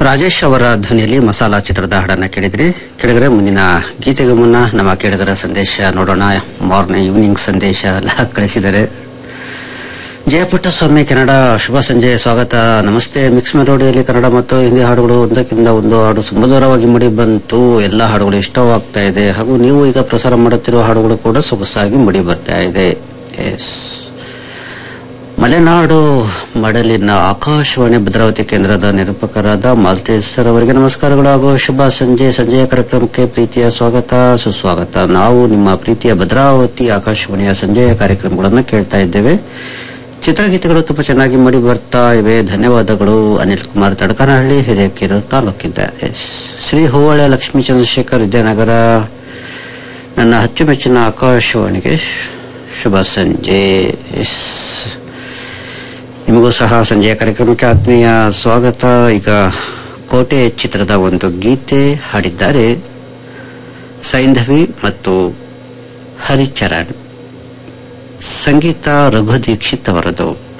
ರಾಜೇಶ್ ಅವರ ಧ್ವನಿಯಲ್ಲಿ ಮಸಾಲಾ ಚಿತ್ರದ ಹಾಡನ್ನ ಕೇಳಿದ್ರಿ ಕೆಳಗರೆ ಮುಂದಿನ ಗೀತೆಗೆ ಮುನ್ನ ನಮ್ಮ ಕೆಳಗರ ಸಂದೇಶ ನೋಡೋಣ ಮಾರ್ನಿಂಗ್ ಈವ್ನಿಂಗ್ ಸಂದೇಶ ಎಲ್ಲ ಕಳಿಸಿದ್ದಾರೆ ಜಯಪುಟ್ಟಸ್ವಾಮಿ ಕನ್ನಡ ಶುಭ ಸಂಜೆ ಸ್ವಾಗತ ನಮಸ್ತೆ ಮಿಕ್ಸ್ ಮೆಲೋಡಿಯಲ್ಲಿ ಕನ್ನಡ ಮತ್ತು ಹಿಂದಿ ಹಾಡುಗಳು ಒಂದಕ್ಕಿಂತ ಒಂದು ಹಾಡು ಸುಮಧುರವಾಗಿ ಮೂಡಿ ಬಂತು ಎಲ್ಲ ಹಾಡುಗಳು ಇಷ್ಟವಾಗ್ತಾ ಇದೆ ಹಾಗೂ ನೀವು ಈಗ ಪ್ರಸಾರ ಮಾಡುತ್ತಿರುವ ಹಾಡುಗಳು ಕೂಡ ಸೊಗಸಾಗಿ ಮೂಡಿ ಬರ್ತಾ ಇದೆ ಎಸ್ ಮಲೆನಾಡು ಮಡಲಿನ ಆಕಾಶವಾಣಿ ಭದ್ರಾವತಿ ಕೇಂದ್ರದ ನಿರೂಪಕರಾದ ಮಾಲ್ತೇಶ್ ಸರ್ ಅವರಿಗೆ ನಮಸ್ಕಾರಗಳು ಹಾಗೂ ಶುಭ ಸಂಜೆ ಸಂಜೆಯ ಕಾರ್ಯಕ್ರಮಕ್ಕೆ ಪ್ರೀತಿಯ ಸ್ವಾಗತ ಸುಸ್ವಾಗತ ನಾವು ನಿಮ್ಮ ಪ್ರೀತಿಯ ಭದ್ರಾವತಿ ಆಕಾಶವಾಣಿಯ ಸಂಜೆಯ ಕಾರ್ಯಕ್ರಮಗಳನ್ನು ಕೇಳ್ತಾ ಇದ್ದೇವೆ ಚಿತ್ರಗೀತೆಗಳು ತುಂಬಾ ಚೆನ್ನಾಗಿ ಮೂಡಿ ಬರ್ತಾ ಇವೆ ಧನ್ಯವಾದಗಳು ಅನಿಲ್ ಕುಮಾರ್ ತಡಕನಹಳ್ಳಿ ಹಿರೇಕೆರೆ ತಾಲೂಕಿಂದ ಎಸ್. ಶ್ರೀ ಹೂವಳೆ ಲಕ್ಷ್ಮೀ ಚಂದ್ರಶೇಖರ್ ವಿದ್ಯಾನಗರ ನನ್ನ ಅಚ್ಚುಮೆಚ್ಚಿನ ಆಕಾಶವಾಣಿಗೆ ಶುಭ ಸಂಜೆ ಎಸ್ ನಿಮಗೂ ಸಹ ಸಂಜೆಯ ಕಾರ್ಯಕ್ರಮಕ್ಕೆ ಆತ್ಮೀಯ ಸ್ವಾಗತ ಈಗ ಕೋಟೆ ಚಿತ್ರದ ಒಂದು ಗೀತೆ ಹಾಡಿದ್ದಾರೆ ಸೈಂಧವಿ ಮತ್ತು ಹರಿಚರಣ್ ಸಂಗೀತ ರಘು ದೀಕ್ಷಿತ್ ಅವರದು